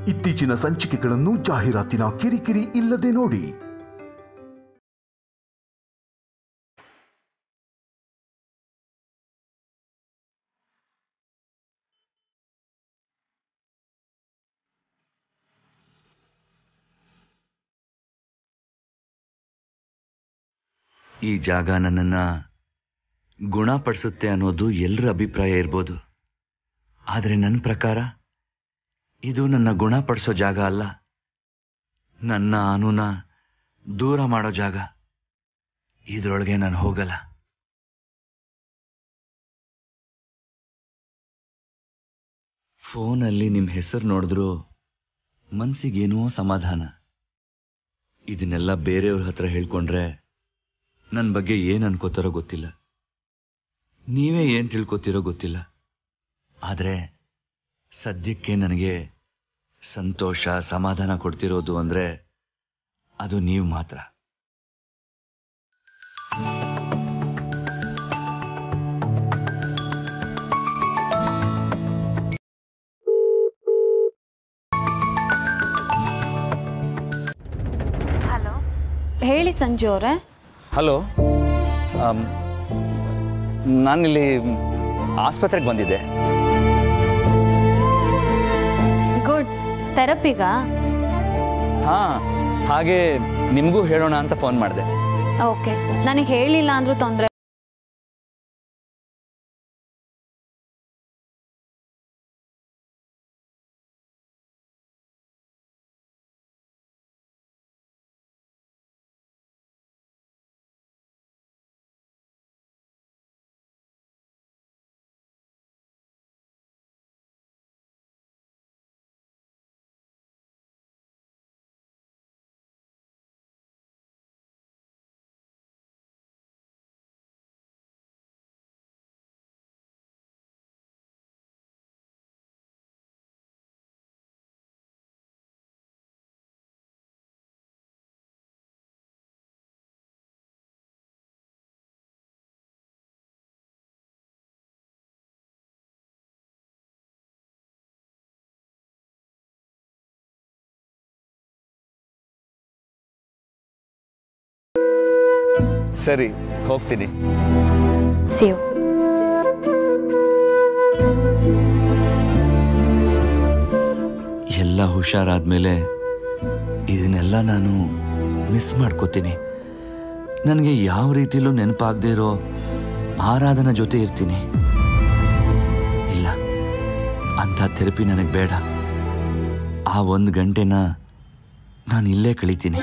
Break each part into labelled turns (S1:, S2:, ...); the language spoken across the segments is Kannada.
S1: ಇತ್ತೀಚಿನ ಸಂಚಿಕೆಗಳನ್ನು ಜಾಹೀರಾತಿನ ಕಿರಿಕಿರಿ ಇಲ್ಲದೆ ನೋಡಿ
S2: ಈ ಜಾಗ ನನ್ನನ್ನು ಗುಣಪಡಿಸುತ್ತೆ ಅನ್ನೋದು ಎಲ್ಲರ ಅಭಿಪ್ರಾಯ ಇರ್ಬೋದು ಆದರೆ ನನ್ನ ಪ್ರಕಾರ ಇದು ನನ್ನ ಗುಣಪಡಿಸೋ ಜಾಗ ಅಲ್ಲ ನನ್ನ ಅನುನ ದೂರ ಮಾಡೋ ಜಾಗ ಇದರೊಳಗೆ ನಾನು ಹೋಗಲ್ಲ ಫೋನಲ್ಲಿ ನಿಮ್ಮ ಹೆಸರು ನೋಡಿದ್ರೂ ಮನಸ್ಸಿಗೇನೋ ಸಮಾಧಾನ ಇದನ್ನೆಲ್ಲ ಬೇರೆಯವ್ರ ಹತ್ರ ಹೇಳ್ಕೊಂಡ್ರೆ ನನ್ನ ಬಗ್ಗೆ ಏನು ಅನ್ಕೋತಾರೋ ಗೊತ್ತಿಲ್ಲ ನೀವೇ ಏನು ತಿಳ್ಕೊತೀರೋ ಗೊತ್ತಿಲ್ಲ ಆದರೆ ಸದ್ಯಕ್ಕೆ ನನಗೆ ಸಂತೋಷ ಸಮಾಧಾನ ಕೊಡ್ತಿರೋದು ಅಂದರೆ ಅದು ನೀವು ಮಾತ್ರ
S3: ಹಲೋ ಹೇಳಿ ಸಂಜು ಅವರೇ
S4: ಹಲೋ ಆಮ್, ನಾನಿಲ್ಲಿ ಆಸ್ಪತ್ರೆಗೆ ಬಂದಿದ್ದೆ
S3: ಗುಡ್ ಥೆರಪಿಗಾ
S4: ಹಾಂ ಹಾಗೆ ನಿಮಗೂ ಹೇಳೋಣ ಅಂತ ಫೋನ್ ಮಾಡಿದೆ
S3: ಓಕೆ ನನಗೆ ಹೇಳಿಲ್ಲ ಅಂದ್ರೂ ತೊಂದರೆ
S4: ಸರಿ ಹೋಗ್ತೀನಿ
S3: ಸೇವ್
S2: ಎಲ್ಲ ಹುಷಾರಾದ್ಮೇಲೆ ಇದನ್ನೆಲ್ಲ ನಾನು ಮಿಸ್ ಮಾಡ್ಕೋತೀನಿ ನನಗೆ ಯಾವ ರೀತಿಲೂ ನೆನಪಾಗದೇ ಇರೋ ಆರಾಧನ ಜೊತೆ ಇರ್ತೀನಿ ಇಲ್ಲ ಅಂಥ ಥೆರಪಿ ನನಗೆ ಬೇಡ ಆ ಒಂದು ಗಂಟೆನ ನಾನು ಇಲ್ಲೇ ಕಳಿತೀನಿ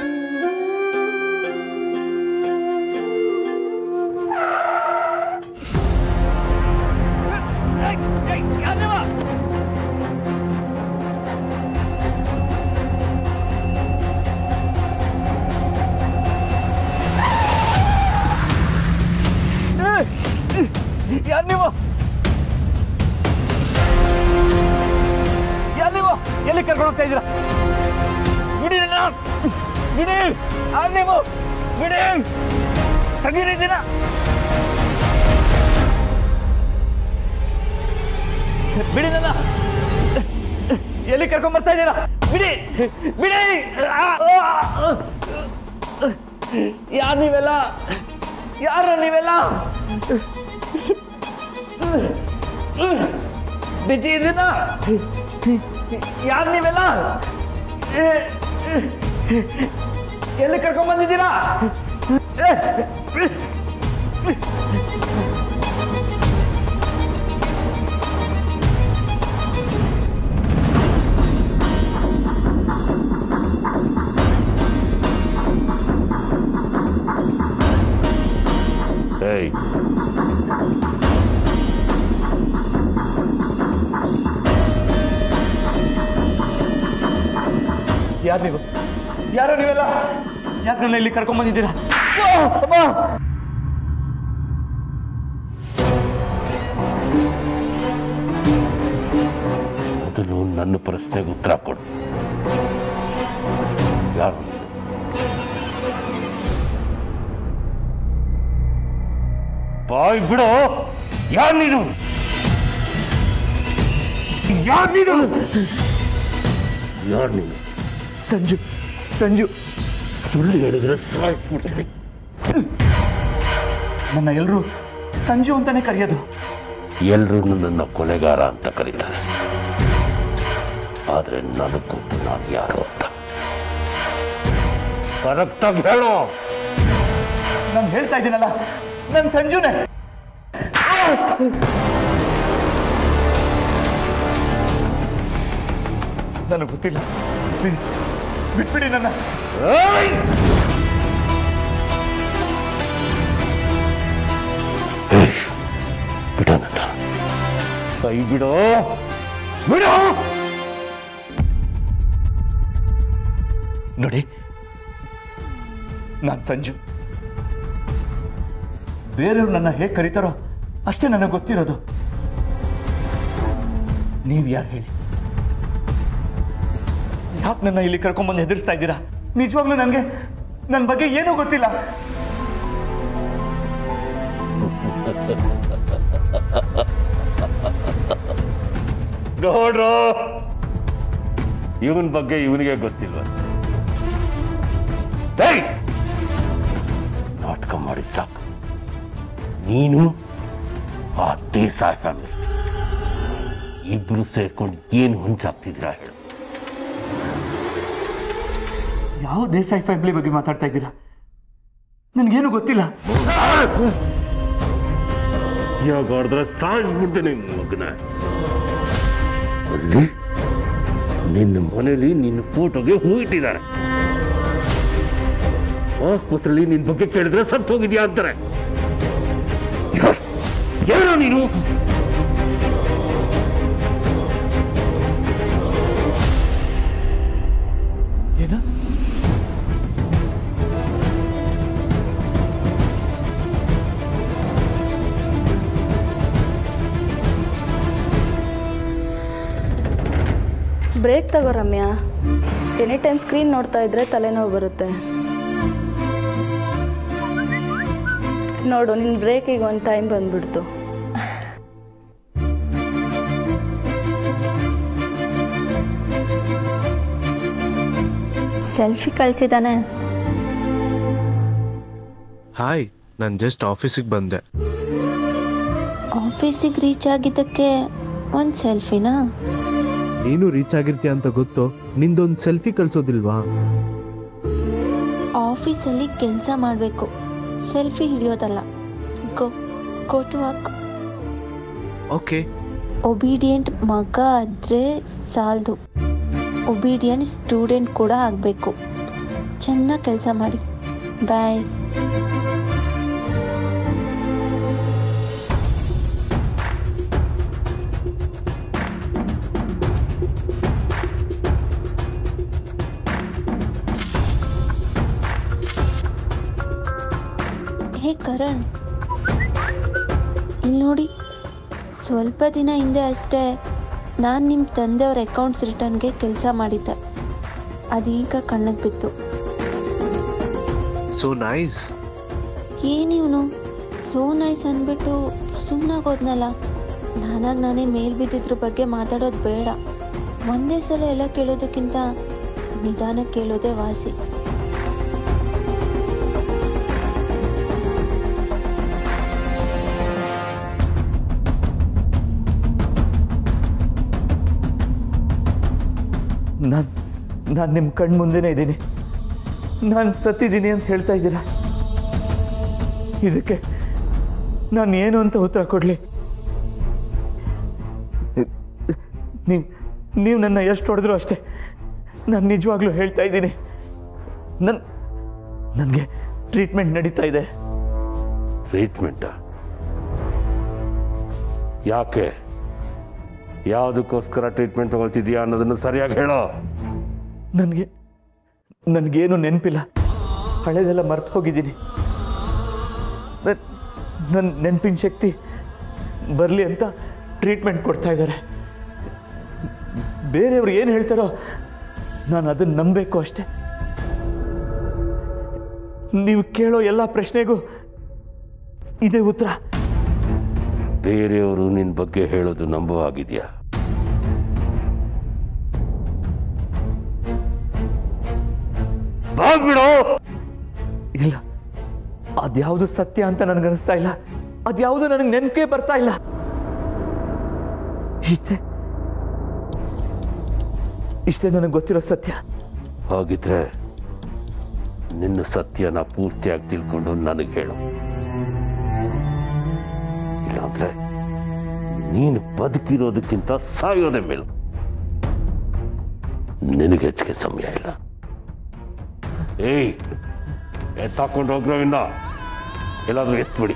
S4: ಯಾರು ನೀವು ಯಾರು ನೀವು ಎಲ್ಲಿ ಕರ್ಕೊಂಡು ಹೋಗ್ತಾ ಇದ್ದೀರಾ ಬಿಡಿ ನನ್ನ ಬಿಡಿ ಯಾರು ನೀವು ಬಿಡಿ ತೆಗೀರಿದ್ದೀನ ಬಿಡಿ ನನ್ನ ಎಲ್ಲಿ ಕರ್ಕೊಂಡ್ ಬರ್ತಾ ಇದ್ದೀರಾ ಬಿಡಿ ಬಿಡಿ ಯಾರು ನೀವೆಲ್ಲ ಯಾರು ನೀವೆಲ್ಲ ಬಿಜಿ ಇದೀನಾ ಯಾರು ನೀವೆಲ್ಲ ಎಲ್ಲಿ ಕರ್ಕೊಂಡ್ ಬಂದಿದ್ದೀರಾ
S5: ಏಯ್
S4: ಯಾರು ನೀವು ಯಾರು ನೀವೆಲ್ಲ ಯಾಕೆ ನನ್ನ ಇಲ್ಲಿ ಕರ್ಕೊಂಡ್ ಬಂದಿದ್ದೀರಾ
S5: ಮೊದಲು ನನ್ನ ಪ್ರಶ್ನೆಗೆ ಉತ್ತರ ಕೊಡು ಯಾರು ನೀನು? ಬಾಯ್ ಬಿಡು ಯಾರು ನೀನು ಯಾರು ನೀನು ಯಾರು ನೀನು
S2: ಸಂಜು ಸಂಜು
S5: ಸುಳ್ಳು ಹೇಳಿದ್ರೆ ಸಾಯಿಸ್ಬಿಡ್ತೀನಿ
S2: ನನ್ನ ಎಲ್ಲರೂ ಸಂಜು ಅಂತಾನೆ ಕರೆಯೋದು
S5: ಎಲ್ಲರೂ ನನ್ನ ಕೊಲೆಗಾರ ಅಂತ ಕರೀತಾರೆ ಆದ್ರೆ ನನಗೆ ಗೊತ್ತು ನಾನು ಯಾರು ಅಂತ ಕರೆಕ್ಟಾಗಿ ಹೇಳೋ
S2: ನಾನು ಹೇಳ್ತಾ ಇದ್ದೀನಲ್ಲ ನನ್ನ ಸಂಜುನೇ ನನಗೆ ಗೊತ್ತಿಲ್ಲ ಪ್ಲೀಸ್ ಬಿಟ್ಬಿಡಿ ನನ್ನ
S5: ಬಿಡೋ ನನ್ನ ಕೈ ಬಿಡೋ ಬಿಡೋ
S2: ನೋಡಿ ನಾನು ಸಂಜು ಬೇರೆಯವ್ರು ನನ್ನ ಹೇಗೆ ಕರೀತಾರೋ ಅಷ್ಟೇ ನನಗೆ ಗೊತ್ತಿರೋದು ನೀವು ಯಾರು ಹೇಳಿ ಯಾಕೆ ನನ್ನ ಇಲ್ಲಿ ಕರ್ಕೊಂಬಂದು ಹೆದರ್ಸ್ತಾ ಇದ್ದೀರಾ ನಿಜವಾಗ್ಲೂ ನನಗೆ ನನ್ನ ಬಗ್ಗೆ ಏನೂ ಗೊತ್ತಿಲ್ಲ
S5: ನೋಡ್ರೋ ಇವನ್ ಬಗ್ಗೆ ಇವನಿಗೆ ಗೊತ್ತಿಲ್ವ ಏಯ್! ನಾಟಕ ಮಾಡಿ ಸಾಕು ನೀನು ಆ ದೇಸಾಯಿ ಫ್ಯಾಮಿಲಿ ಇಬ್ರು ಸೇರ್ಕೊಂಡು ಏನು ಹೊಂಚಾಗ್ತಿದ್ದೀರಾ ಹೇಳು
S2: ಯಾವ ದೇಸಾಯಿ ಫ್ಯಾಮಿಲಿ ಬಗ್ಗೆ ಮಾತಾಡ್ತಾ ಇದ್ದೀರಾ ನನಗೇನು ಗೊತ್ತಿಲ್ಲ
S5: ಯಾಕಾಡಿದ್ರೆ ಸಾಯಿಸ್ಬಿಡ್ತೇನೆ ಮಗನ ಅಲ್ಲಿ ನಿನ್ನ ಮನೇಲಿ ನಿನ್ನ ಫೋಟೋಗೆ ಹೂ ಇಟ್ಟಿದ್ದಾರೆ ಆಸ್ಪತ್ರೆಯಲ್ಲಿ ನಿನ್ ಬಗ್ಗೆ ಕೇಳಿದ್ರೆ ಸತ್ತು ಹೋಗಿದ್ಯಾ ಅಂತಾರೆ ಯಾರ್- ಯಾರೋ ನೀನು
S2: ಏನ
S6: ಬ್ರೇಕ್ ತಗೋ ರಮ್ಯಾ ಎನಿ ಟೈಮ್ ಸ್ಕ್ರೀನ್ ನೋಡ್ತಾ ಇದ್ರೆ ತಲೆನೋವು ಬರುತ್ತೆ ನೋಡು ನಿನ್ನ ಬ್ರೇಕಿಗೆ ಒಂದು ಟೈಮ್ ಬಂದ್ಬಿಡ್ತು
S7: ಸೆಲ್ಫಿ ಕಳಿಸಿದಾನೆ
S8: ಹಾಯ್ ನಾನು ಜಸ್ಟ್ ಆಫೀಸಿಗೆ ಬಂದೆ
S7: ಆಫೀಸಿಗೆ ರೀಚ್ ಆಗಿದ್ದಕ್ಕೆ ಒಂದು ಸೆಲ್ಫಿನಾ
S8: ನೀನು ರೀಚ್ ಆಗಿರ್ತೀಯ ಅಂತ ಗೊತ್ತು ನಿಂದೊಂದು ಸೆಲ್ಫಿ ಕಳ್ಸೋದಿಲ್ವಾ
S7: ಆಫೀಸಲ್ಲಿ ಕೆಲಸ ಮಾಡಬೇಕು ಸೆಲ್ಫಿ ಹಿಡಿಯೋದಲ್ಲ go go to work
S8: okay
S7: obedient ಮಗ ಆದರೆ ಸಾಲದು ಒಬೀಡಿಯಂಟ್ ಸ್ಟೂಡೆಂಟ್ ಕೂಡ ಆಗಬೇಕು ಚೆನ್ನಾಗಿ ಕೆಲಸ ಮಾಡಿ ಬಾಯ್ ಹೇ ಕರಣ್ ಇಲ್ಲಿ ನೋಡಿ ಸ್ವಲ್ಪ ದಿನ ಹಿಂದೆ ಅಷ್ಟೇ ನಾನು ನಿಮ್ಮ ತಂದೆಯವ್ರ ಅಕೌಂಟ್ಸ್ ರಿಟರ್ನ್ಗೆ ಕೆಲಸ ಮಾಡಿದ್ದೆ ಅದೀಗ ಕಣ್ಣಿಗೆ ಬಿತ್ತು
S8: ಸೊ ನೈಸ್
S7: ಏನಿವನು ಸೋ ನೈಸ್ ಅಂದ್ಬಿಟ್ಟು ಸುಮ್ಮನಾಗೋದ್ನಲ್ಲ ನಾನಾಗಿ ನಾನೇ ಮೇಲ್ ಬಿದ್ದಿದ್ರ ಬಗ್ಗೆ ಮಾತಾಡೋದು ಬೇಡ ಒಂದೇ ಸಲ ಎಲ್ಲ ಕೇಳೋದಕ್ಕಿಂತ ನಿಧಾನ ಕೇಳೋದೇ ವಾಸಿ
S2: ನಾನು ನಾನು ನಿಮ್ಮ ಕಣ್ಣು ಮುಂದೆನೇ ಇದ್ದೀನಿ ನಾನು ಸತ್ತಿದ್ದೀನಿ ಅಂತ ಹೇಳ್ತಾ ಇದ್ದೀರಾ ಇದಕ್ಕೆ ನಾನು ಏನು ಅಂತ ಉತ್ತರ ಕೊಡಲಿ ನೀವು ನೀವು ನನ್ನ ಎಷ್ಟು ಹೊಡೆದ್ರು ಅಷ್ಟೇ ನಾನು ನಿಜವಾಗ್ಲೂ ಹೇಳ್ತಾ ಇದ್ದೀನಿ ನನ್ನ ನನಗೆ ಟ್ರೀಟ್ಮೆಂಟ್ ನಡೀತಾ ಇದೆ
S5: ಟ್ರೀಟ್ಮೆಂಟ ಯಾಕೆ ಯಾವುದಕ್ಕೋಸ್ಕರ ಟ್ರೀಟ್ಮೆಂಟ್ ತಗೊಳ್ತಿದ್ಯಾ ಅನ್ನೋದನ್ನು ಸರಿಯಾಗಿ ಹೇಳೋ
S2: ನನಗೆ ನನಗೇನು ನೆನಪಿಲ್ಲ ಹಳೆದೆಲ್ಲ ಮರ್ತು ಹೋಗಿದ್ದೀನಿ ನನ್ನ ನೆನಪಿನ ಶಕ್ತಿ ಬರಲಿ ಅಂತ ಟ್ರೀಟ್ಮೆಂಟ್ ಕೊಡ್ತಾ ಇದ್ದಾರೆ ಬೇರೆಯವ್ರು ಏನು ಹೇಳ್ತಾರೋ ನಾನು ಅದನ್ನು ನಂಬಬೇಕು ಅಷ್ಟೆ ನೀವು ಕೇಳೋ ಎಲ್ಲ ಪ್ರಶ್ನೆಗೂ ಇದೇ ಉತ್ತರ
S5: ಬೇರೆಯವರು ನಿನ್ನ ಬಗ್ಗೆ ಹೇಳೋದು ನಂಬುವಾಗಿದೆಯಾ ಬಾಗ್ಬಿಡು
S2: ಇಲ್ಲ ಅದ್ಯಾವುದು ಸತ್ಯ ಅಂತ ನನಗನ್ನಿಸ್ತಾ ಇಲ್ಲ ಅದ್ಯಾವುದು ನನಗೆ ನೆನಪೇ ಬರ್ತಾ ಇಲ್ಲ ಇಷ್ಟೇ ಇಷ್ಟೇ ನನಗೆ ಗೊತ್ತಿರೋ ಸತ್ಯ
S5: ಹಾಗಿದ್ರೆ ನಿನ್ನ ಸತ್ಯನ ಪೂರ್ತಿಯಾಗಿ ತಿಳ್ಕೊಂಡು ನನಗೆ ಹೇಳು ಇಲ್ಲಾಂದ್ರೆ ನೀನು ಬದುಕಿರೋದಕ್ಕಿಂತ ಸಾಯೋದೇ ಮೇಲು ನಿನಗೆ ಹೆಚ್ಚಿಗೆ ಸಮಯ ಇಲ್ಲ ಏಯ್ ಎತ್ತಾಕೊಂಡು ಹೋಗ್ರವಿಂದ ಎಲ್ಲಾದ್ರೂ ಎತ್ಬಿಡಿ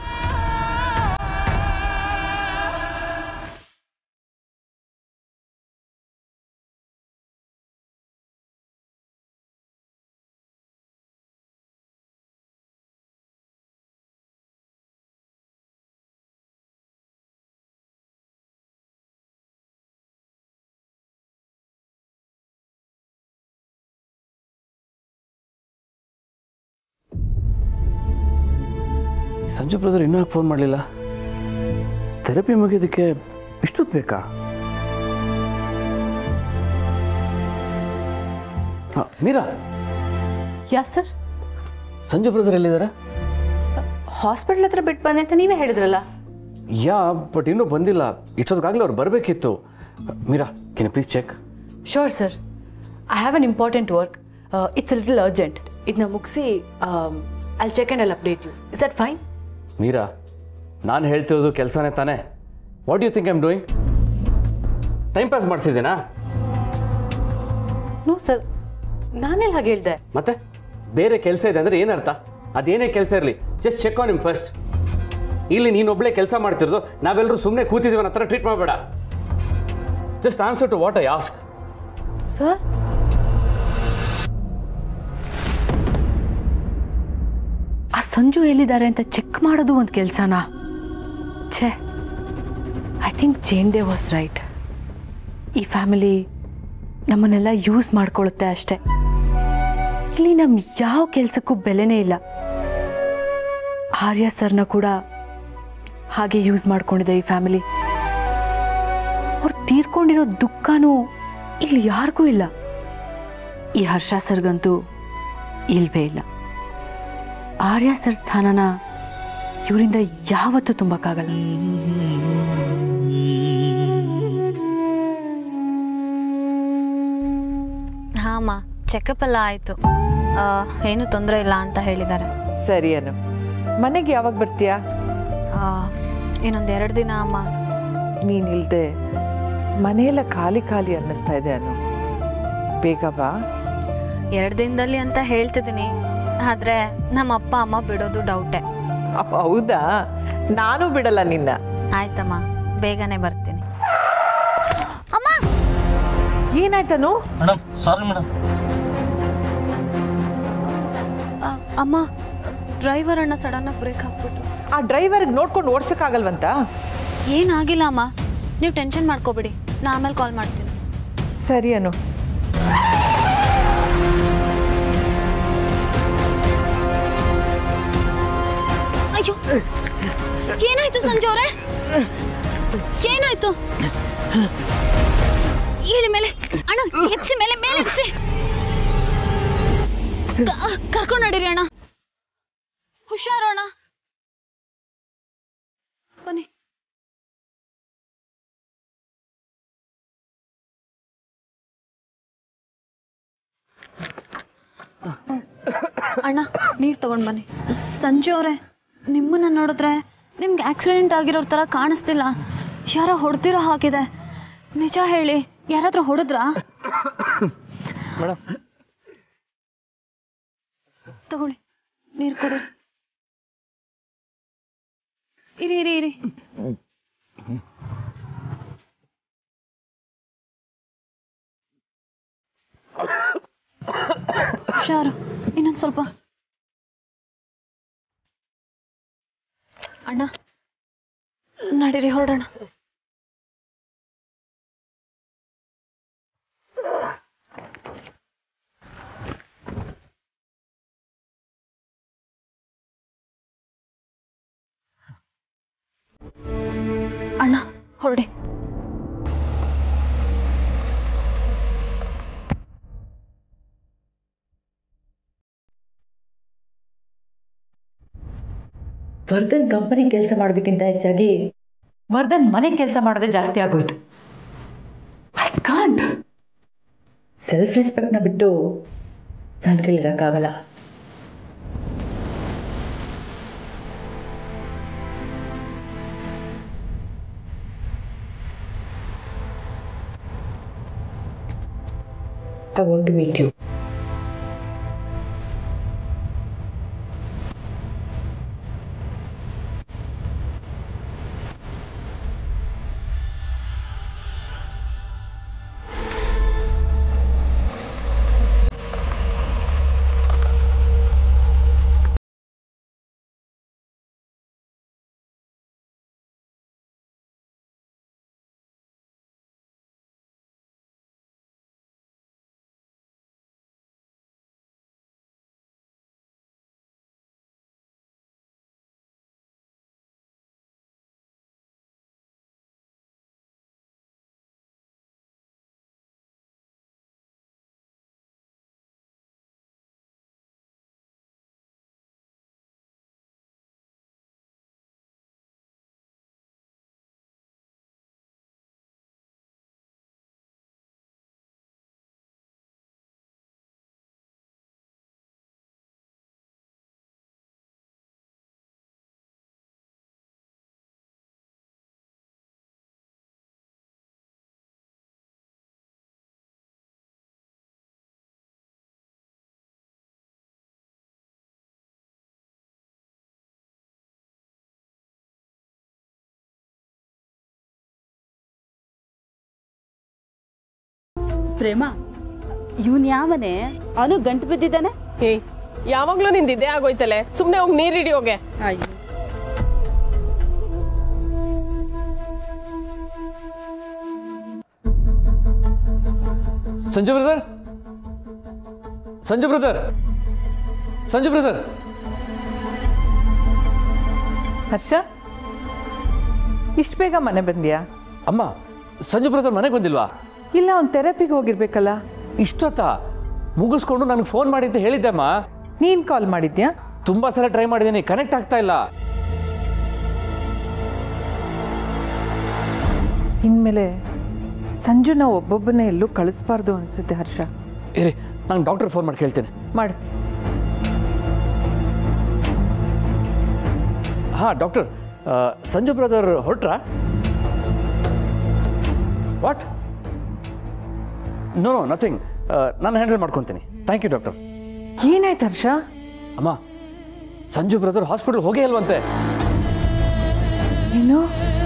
S2: ಸಂಜು ಬ್ರದರ್ ಇನ್ನೂ ಯಾಕೆ ಫೋನ್ ಮಾಡಲಿಲ್ಲ ಥೆರಪಿ ಮುಗಿಯೋದಕ್ಕೆ ಇಷ್ಟೊತ್ತು ಬೇಕಾ ಹಾಂ Meera
S6: yeah sir
S2: Sanju brother ಎಲ್ಲಿದ್ದಾರೆ
S6: ಹಾಸ್ಪಿಟ್ಲ್ ಹತ್ರ ಬಿಟ್ಟು ಬಂದೆ ಅಂತ ನೀವೇ ಹೇಳಿದ್ರಲ್ಲ
S2: ಯಾ ಬಟ್ ಇನ್ನೂ ಬಂದಿಲ್ಲ ಇಷ್ಟೊತ್ತಿಗಾಗಲೇ ಅವ್ರು ಬರಬೇಕಿತ್ತು Meera can please check
S6: sure sir I have an important work it's little urgent ಇದನ್ನ ಮುಗಿಸಿ I check and I'll update you is that fine
S2: Meera ನಾನು ಹೇಳ್ತಿರೋದು ಕೆಲಸನೇ ತಾನೇ what you think I'm doing time pass ಮಾಡಿಸಿದ್ದೀನಾ
S6: ನೋ ಸರ್ ನಾನೆಲ್ಲ ಹಾಗೆ ಹೇಳ್ದೆ
S2: ಮತ್ತೆ ಬೇರೆ ಕೆಲಸ ಇದೆ ಅಂದರೆ ಏನರ್ಥ ಅದೇನೇ ಕೆಲಸ ಇರಲಿ ಜಸ್ಟ್ ಚೆಕ್ ಆನ್ ನಿಮ್ ಫಸ್ಟ್ ಇಲ್ಲಿ ನೀನೊಬ್ಳೆ ಕೆಲಸ ಮಾಡ್ತಿರೋದು ನಾವೆಲ್ಲರೂ ಸುಮ್ಮನೆ ಕೂತಿದ್ದೀವಿ ಅನ್ನೋ ಥರ ಟ್ರೀಟ್ ಮಾಡಬೇಡ just answer to what I ask
S6: sir ಆ ಸಂಜು ಎಲ್ಲಿದ್ದಾರೆ ಅಂತ ಚೆಕ್ ಮಾಡೋದು ಒಂದು ಕೆಲಸನಾ ಛೇ ಐ ಥಿಂಕ್ ಜೇಂಡೆ ವಾಸ್ ರೈಟ್ ಈ ಫ್ಯಾಮಿಲಿ ನಮ್ಮನ್ನೆಲ್ಲ ಯೂಸ್ ಮಾಡ್ಕೊಳ್ಳುತ್ತೆ ಅಷ್ಟೆ ಇಲ್ಲಿ ನಮ್ಮ ಯಾವ ಕೆಲಸಕ್ಕೂ ಬೆಲೆನೇ ಇಲ್ಲ ಆರ್ಯ ಸರ್ನ ಕೂಡ ಹಾಗೆ ಯೂಸ್ ಮಾಡ್ಕೊಂಡಿದೆ ಈ ಫ್ಯಾಮಿಲಿ ಅವ್ರು ತೀರ್ಕೊಂಡಿರೋ ದುಃಖನೂ ಇಲ್ಲಿ ಯಾರಿಗೂ ಇಲ್ಲ ಈ ಹರ್ಷ ಸರ್ಗಂತೂ ಇಲ್ವೇ ಇಲ್ಲ ಆರ್ಯ ಸರ್ ಸ್ಥಾನನ ಇವರಿಂದ ಯಾವತ್ತೂ ತುಂಬಕ್ಕಾಗಲ್ಲ
S3: ಹಾಂ ಅಮ್ಮ ಚೆಕಪ್ ಎಲ್ಲ ಆಯಿತು ಏನು ತೊಂದರೆ ಇಲ್ಲ ಅಂತ ಹೇಳಿದ್ದಾರೆ
S9: ಸರಿ ಅನು ಮನೆಗೆ ಯಾವಾಗ ಬರ್ತೀಯಾ
S3: ಇನ್ನೊಂದು ಎರಡು ದಿನ ಅಮ್ಮ
S9: ನೀನಿಲ್ದೆ ಮನೆಯೆಲ್ಲ ಖಾಲಿ ಖಾಲಿ ಅನ್ನಿಸ್ತಾ ಇದೆ ಅನು ಬೇಗ ಬಾ
S3: ಎರಡು ದಿನದಲ್ಲಿ ಅಂತ ಹೇಳ್ತಿದ್ದೀನಿ ಆದರೆ ನಮ್ಮ ಅಪ್ಪ ಅಮ್ಮ ಬಿಡೋದು ಡೌಟೆ
S9: ಅಪ್ಪ, ಹೌದಾ ನಾನು ಬಿಡಲ್ಲ ನಿನ್ನ
S3: ಆಯ್ತಮ್ಮ ಬೇಗನೆ ಬರ್ತೀನಿ ಅಮ್ಮ
S9: ಏನಾಯ್ತನು
S4: ಮೇಡಮ್ ಸಾರಿ ಮೇಡಮ್
S3: ಆ, ಅಮ್ಮ ಡ್ರೈವರ್ ಅಣ್ಣ ಸಡನ್ನಾಗಿ ಬ್ರೇಕ್ ಹಾಕ್ಬಿಟ್ರು
S9: ಆ ಡ್ರೈವರ್ಗೆ ನೋಡ್ಕೊಂಡು ಓಡ್ಸಕ್ಕಾಗಲ್ವಂತ
S3: ಏನಾಗಿಲ್ಲ ಅಮ್ಮ ನೀವು ಟೆನ್ಷನ್ ಮಾಡ್ಕೋಬೇಡಿ ನಾ ಆಮೇಲೆ ಕಾಲ್ ಮಾಡ್ತೀನಿ
S9: ಸರಿ ಅನು
S3: ಅಯ್ಯೋ ಏನಾಯ್ತು ಸಂಜು ಅವರೇ ಏನಾಯ್ತು ಹೇಳಿ ಮೇಲೆ ಅಣ್ಣ ಎಪ್ಸಿ ಮೇಲೆ ಮೇಲೆ ಎಪ್ಸಿ ಕ- ಕರ್ಕೊಂಡು ನಡೀರಿ ಅಣ್ಣ ಹುಷಾರು ಅಣ್ಣ ಬನ್ನಿ ಅಣ್ಣ ನೀರು ತಗೊಂಡ್ ಬನ್ನಿ ಸಂಜು ಅವರೇ ನಿಮ್ಮನ್ನ ನೋಡಿದ್ರೆ ನಿಮ್ಗೆ ಆಕ್ಸಿಡೆಂಟ್ ಆಗಿರೋ ಥರ ಕಾಣಿಸ್ತಿಲ್ಲ ಯಾರೋ ಹೊಡೆದಿರೋ ಹಾಕಿದೆ ನಿಜ ಹೇಳಿ ಯಾರಾದ್ರೂ ಹೊಡೆದ್ರಾ
S2: ಮೇಡಮ್
S3: ತಗೊಳ್ಳಿ ನೀರು ಕೊಡಿರಿ ಇರಿ ಇರಿ ಇರಿ ಹುಷಾರು ಇನ್ನೊಂದು ಸ್ವಲ್ಪ ಅಣ್ಣ ನಡೀರಿ ಹೊರಡೋಣ ಅಣ್ಣ ಹೊರಡಿ
S6: ವರ್ಧನ್ ಕಂಪನಿ ಕೆಲಸ ಮಾಡೋದಕ್ಕಿಂತ ಹೆಚ್ಚಾಗಿ ವರ್ಧನ್ ಮನೆ ಕೆಲಸ ಮಾಡೋದೇ ಜಾಸ್ತಿ ಆಗೋಯ್ತು ಐ ಕಾಂಟ್ ಸೆಲ್ಫ್ ರೆಸ್ಪೆಕ್ಟ್ನ ಬಿಟ್ಟು ನನ್ನ ಕೈಲಿರೋಕ್ಕಾಗಲ್ಲ I want to meet you.
S10: ಪ್ರೇಮ ಇವನ್ ಯಾವನೇ ಅವನು ಗಂಟು ಬಿದ್ದಿದ್ದಾನೆ
S11: ಏಯ್ ಯಾವಾಗ್ಲೂ ನಿಂದ ಇದೇ ಆಗೋಯ್ತಲೆ ಸುಮ್ನೆ ಹೋಗಿ ನೀರ್ ಹಿಡಿ ಹೋಗೆ
S10: ಅಯ್ಯೋ
S2: Sanju brother Sanju brother Sanju brother
S9: Harsha ಇಷ್ಟು ಬೇಗ ಮನೆ ಬಂದ್ಯಾ
S2: ಅಮ್ಮ ಸಂಜು ಬ್ರದರ್ ಮನೆಗೆ ಬಂದಿಲ್ವಾ
S9: ಇಲ್ಲ ಅವ್ನು ಥೆರಪಿಗೆ ಹೋಗಿರ್ಬೇಕಲ್ಲ
S2: ಇಷ್ಟೊತ್ತ ಮುಗಿಸ್ಕೊಂಡು ನನಗೆ ಫೋನ್ ಮಾಡಿ ಅಂತ ಹೇಳಿದ್ದೆ ಅಮ್ಮ
S9: ನೀನು ಕಾಲ್ ಮಾಡಿದ್ಯಾ
S2: ತುಂಬಾ ಸಲ ಟ್ರೈ ಮಾಡಿದ್ದೀನಿ ಕನೆಕ್ಟ್ ಆಗ್ತಾ ಇಲ್ಲ
S9: ಇನ್ಮೇಲೆ ಸಂಜುನ ಒಬ್ಬೊಬ್ಬನೇ ಎಲ್ಲೂ ಕಳಿಸ್ಬಾರ್ದು ಅನ್ಸುತ್ತೆ ಹರ್ಷ
S2: ಇರಿ ನಾನು ಡಾಕ್ಟರ್ ಫೋನ್ ಮಾಡಿ ಕೇಳ್ತೇನೆ
S9: ಮಾಡು
S2: ಹಾಂ ಡಾಕ್ಟರ್ ಸಂಜು ಬ್ರದರ್ ಹೊರಟ್ರಾ ವಾಟ್ ನೋ ನೋ ನಥಿಂಗ್ ನಾನು ಹ್ಯಾಂಡಲ್ ಮಾಡ್ಕೊತೀನಿ ಥ್ಯಾಂಕ್ ಯು ಡಾಕ್ಟರ್
S9: ಏನಾಯ್ತು ಹರ್ಷ
S2: ಅಮ್ಮ ಸಂಜು ಬ್ರದರ್ ಹಾಸ್ಪಿಟಲ್ ಹೋಗೇ ಇಲ್ವಂತೆ
S9: ಏನು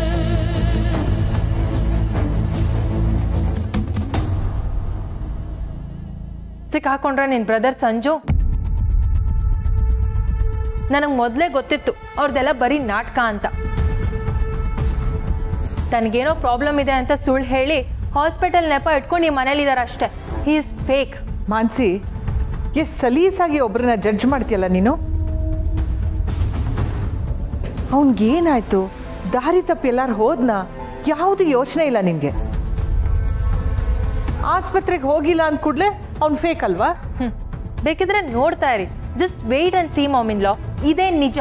S12: ಸಿಕ್ಕಾಕೊಂಡ್ರೆ ನಿನ್ ಬ್ರದರ್ ಸಂಜು ನನಗೆ ಮೊದಲೇ ಗೊತ್ತಿತ್ತು ಅವ್ರದ್ದೆಲ್ಲ ಬರೀ ನಾಟಕ ಅಂತ ತನಗೇನೋ ಪ್ರಾಬ್ಲಮ್ ಇದೆ ಅಂತ ಸುಳ್ಳು ಹೇಳಿ ಹಾಸ್ಪಿಟಲ್ ನೆಪ ಇಟ್ಕೊಂಡು ಈ ಮನೇಲಿದ್ದಾರೆ ಅಷ್ಟೇ ಹೀ ಇಸ್ ಫೇಕ್
S9: ಮಾನ್ಸಿ ಎಷ್ಟು ಸಲೀಸಾಗಿ ಒಬ್ಬರನ್ನ ಜಡ್ಜ್ ಮಾಡ್ತೀಯಲ್ಲ ನೀನು ಅವನಿಗೇನಾಯ್ತು ದಾರಿ ತಪ್ಪಿ ಎಲ್ಲಾರು ಹೋದ್ನ ಯಾವುದು ಯೋಚನೆ ಇಲ್ಲ ನಿನಗೆ ಆಸ್ಪತ್ರೆಗೆ ಹೋಗಿಲ್ಲ ಅಂದ ಕೂಡಲೇ ಅವ್ನು ಫೇಕ್ ಅಲ್ವಾ
S12: ಹ್ಮ್. ಬೇಕಿದ್ರೆ ನೋಡ್ತಾ ಇರಿ ಜಸ್ಟ್ ವೆಯ್ಟ್ ಅಂಡ್ ಸಿ ಮಾಮಿನ್ ಲಾ ಇದೇ ನಿಜ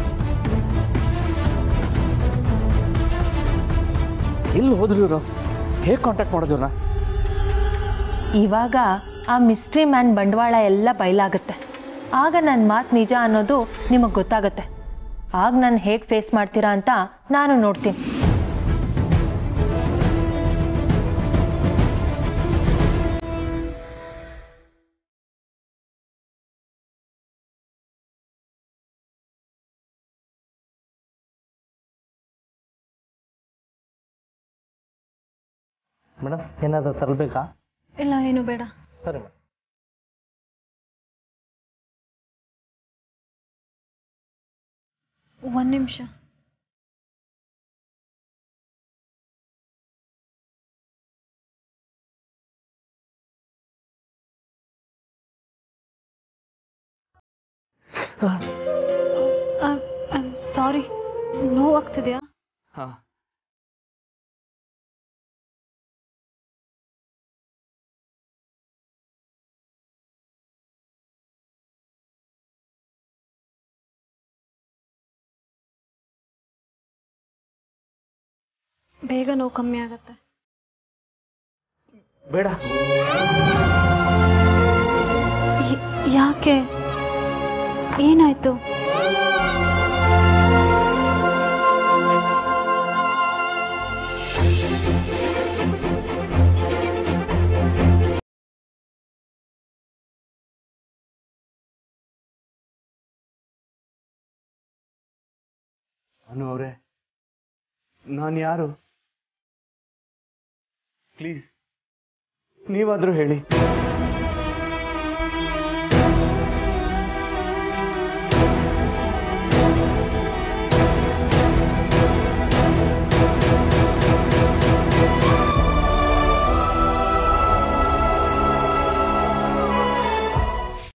S2: ಎಲ್ಲಿ ಹೋದ್ರು ಇವರು ಹೇಗೆ ಕಾಂಟ್ಯಾಕ್ಟ್ ಮಾಡೋದು ಇವ್ರನ್ನ
S12: ಇವಾಗ ಆ ಮಿಸ್ಟ್ರಿ ಮ್ಯಾನ್ ಬಂಡವಾಳ ಎಲ್ಲ ಬಯಲಾಗುತ್ತೆ ಆಗ ನನ್ನ ಮಾತು ನಿಜ ಅನ್ನೋದು ನಿಮಗೆ ಗೊತ್ತಾಗುತ್ತೆ ಆಗ ನಾನು ಹೇಗೆ ಫೇಸ್ ಮಾಡ್ತೀರಾ ಅಂತ ನಾನು ನೋಡ್ತೀನಿ
S4: ಮೇಡಮ್ ಏನಾದರೂ ತರಬೇಕಾ
S3: ಇಲ್ಲ ಏನು ಬೇಡ
S4: ಸರಿ ಮೇಡಮ್
S3: ಒಂದು ನಿಮಿಷ ಸಾರಿ ನೋವಾಗ್ತಿದೆಯಾ
S2: ಹಾಂ
S3: ಬೇಗ ನೋವು ಕಮ್ಮಿ ಆಗತ್ತೆ
S2: ಬೇಡ
S3: ಯ- ಯಾಕೆ ಏನಾಯ್ತು
S2: ಅನು ಅವರೇ ನಾನು ಯಾರು ಪ್ಲೀಸ್ ನೀವಾದರೂ ಹೇಳಿ